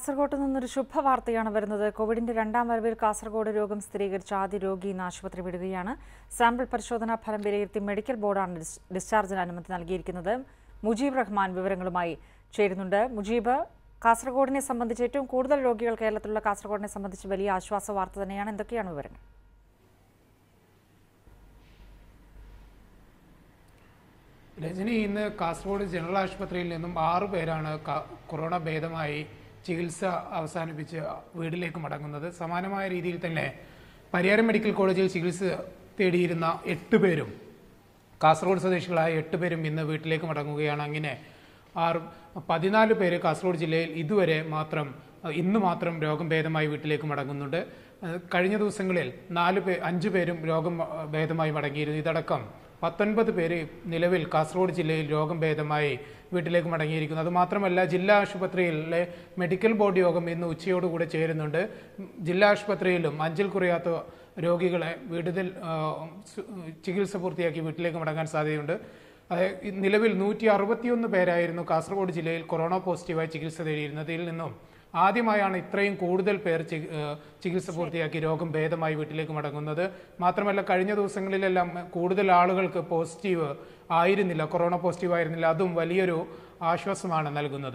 കാസർഗോഡ് നിന്നൊരു ശുഭവാർത്തയാണ് വരുന്നത് കോവിഡിന്റെ രണ്ടാം വരവിൽ കാസർഗോഡ് രോഗം സ്ഥിരീകരിച്ച ആദ്യ രോഗി ഇന്ന് ആശുപത്രി വിടുകയാണ് സാമ്പിൾ പരിശോധനാ ഫലം വിലയിരുത്തി മെഡിക്കൽ ബോർഡാണ് ഡിസ്- ഡിസ്ചാർജിന് അനുമതി നൽകിയിരിക്കുന്നത് മുജീബ് റഹ്മാൻ വിവരങ്ങളുമായി ചേരുന്നുണ്ട് മുജീബ് കാസർഗോഡിനെ സംബന്ധിച്ച് ഏറ്റവും കൂടുതൽ രോഗികൾ കേരളത്തിലുള്ള കാസർഗോഡിനെ സംബന്ധിച്ച് വലിയ ആശ്വാസ വാർത്ത തന്നെയാണ് എന്തൊക്കെയാണ് വിവരങ്ങൾ രജനി ഇന്ന് കാസർഗോഡ് ജനറൽ ആശുപത്രിയിൽ നിന്നും ആറു പേരാണ് ക- കൊറോണ ഭേദമായി ചികിത്സ അവസാനിപ്പിച്ച് വീട്ടിലേക്ക് മടങ്ങുന്നത് സമാനമായ രീതിയിൽ തന്നെ പരിയാരം മെഡിക്കൽ കോളേജിൽ ചികിത്സ തേടിയിരുന്ന എട്ട് പേരും കാസർഗോഡ് സ്വദേശികളായ എട്ട് പേരും ഇന്ന് വീട്ടിലേക്ക് മടങ്ങുകയാണ് അങ്ങനെ ആറ് പതിനാല് പേര് കാസർഗോഡ് ജില്ലയിൽ ഇതുവരെ മാത്രം അഹ് ഇന്ന് മാത്രം രോഗം ഭേദമായി വീട്ടിലേക്ക് മടങ്ങുന്നുണ്ട് അഹ് കഴിഞ്ഞ ദിവസങ്ങളിൽ നാല് പേ അഞ്ചു പേരും രോഗം അഹ് ഭേദമായി മടങ്ങിയിരുന്നു ഇതടക്കം പത്തൊൻപത് പേര് നിലവിൽ കാസർഗോഡ് ജില്ലയിൽ രോഗം ഭേദമായി വീട്ടിലേക്ക് മടങ്ങിയിരിക്കുന്നു അതുമാത്രമല്ല ജില്ലാ ആശുപത്രിയിലെ മെഡിക്കൽ ബോർഡ് യോഗം ഇന്ന് ഉച്ചയോടുകൂടെ ചേരുന്നുണ്ട് ജില്ലാ ആശുപത്രിയിലും അഞ്ചൽ കുറയാത്ത രോഗികളെ വീടുതൽ ആ, സു- ചികിത്സ പൂർത്തിയാക്കി വീട്ടിലേക്ക് മടങ്ങാൻ സാധ്യതയുണ്ട് അത് ഈ നിലവിൽ നൂറ്റി അറുപത്തിയൊന്ന് പേരായിരുന്നു കാസർഗോഡ് ജില്ലയിൽ കൊറോണ പോസിറ്റീവായി ചികിത്സ തേടിയിരുന്നത് ഇതിൽ നിന്നും ആദ്യമായാണ് ഇത്രയും കൂടുതൽ പേർ ചി- ഏ, ചികിത്സ പൂർത്തിയാക്കി രോഗം ഭേദമായി വീട്ടിലേക്ക് മടങ്ങുന്നത് മാത്രമല്ല കഴിഞ്ഞ ദിവസങ്ങളിലെല്ലാം കൂടുതൽ ആളുകൾക്ക് പോസിറ്റീവ് ആയിരുന്നില്ല കൊറോണ പോസിറ്റീവ് ആയിരുന്നില്ല അതും വലിയൊരു ആശ്വാസമാണ് നൽകുന്നത്